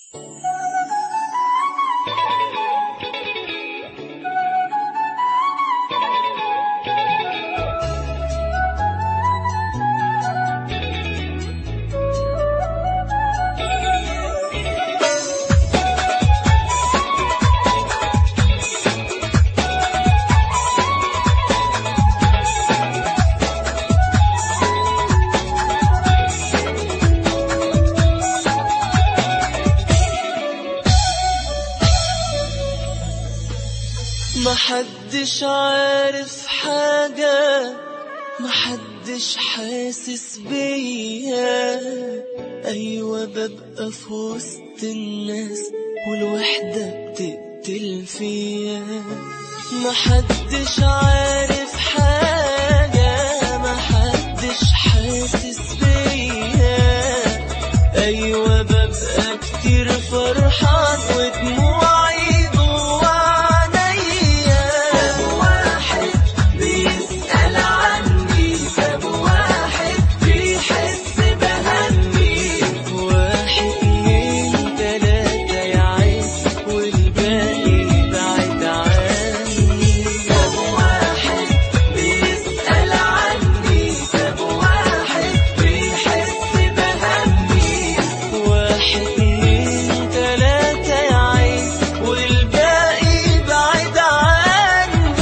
محدش عارف حاجة محدش حاسس بيا أيوة ببقى في وسط الناس والوحدة بتقتل فيا محدش عارف حاجة محدش حاسس بيا أيوة ببقى كتير فرحان ودموعي جوا عينيا واحد بيسأل عني كم واحد بيحس بهمي واحد اتنين تلاتة يعيش والباقي بعد عني كم واحد بيسأل عني كم واحد بيحس بهمي واحد اتنين تلاتة يعيش والباقي بعد عني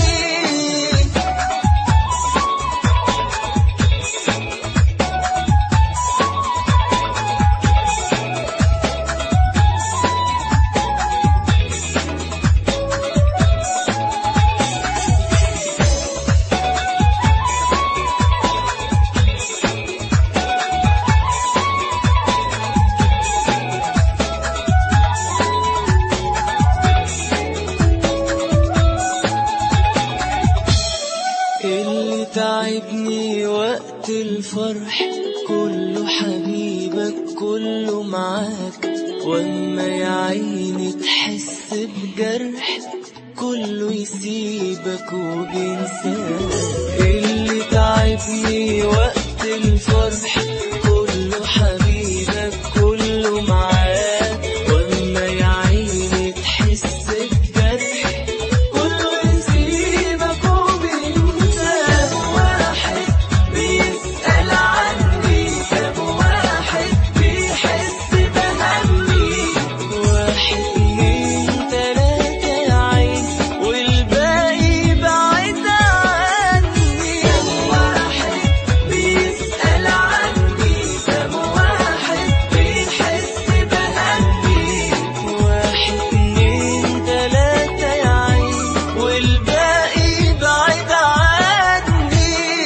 اللي تعبني وقت الفرح كله حبيبك كله معاك واما يا عيني تحس بجرح كله يسيبك وبينساك اللي تعبني وقت الفرح كله حبيبك كله معاك واما يا عيني تحس بجرح كله يسيبك وبينساك واحد بيسأل عني كم واحد بيحس بهمي واحد اتنين تلاتة يعين والباقي بعيد عني كم واحد بيسأل عني كم واحد بيحس بهمي واحد اتنين تلاتة يعين والباقي بعيد عني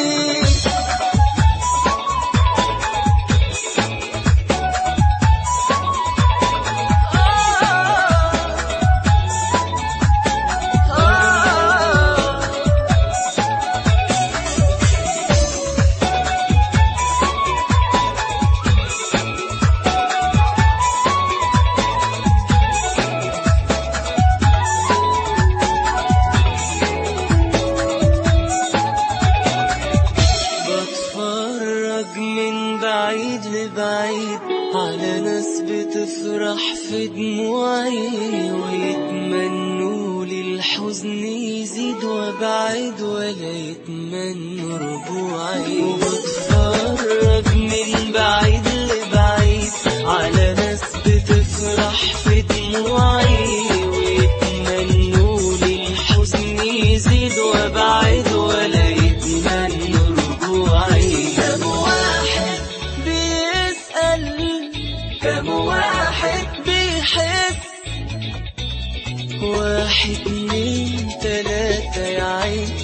بتفرج من بعيد لبعيد على ناس بتفرح في دموعي ويتمنوا لي الحزن يزيد وابعد ولا يتمنوا رجوعي وبتفرج من بعيد لبعيد على ناس بتفرح في دموعي ويتمنوا لي الحزن يزيد وابعد ولا يتمنوا رجوعي كم واحد بيسأل كم واحد بيحس واحد اتنين تلاتة يعيش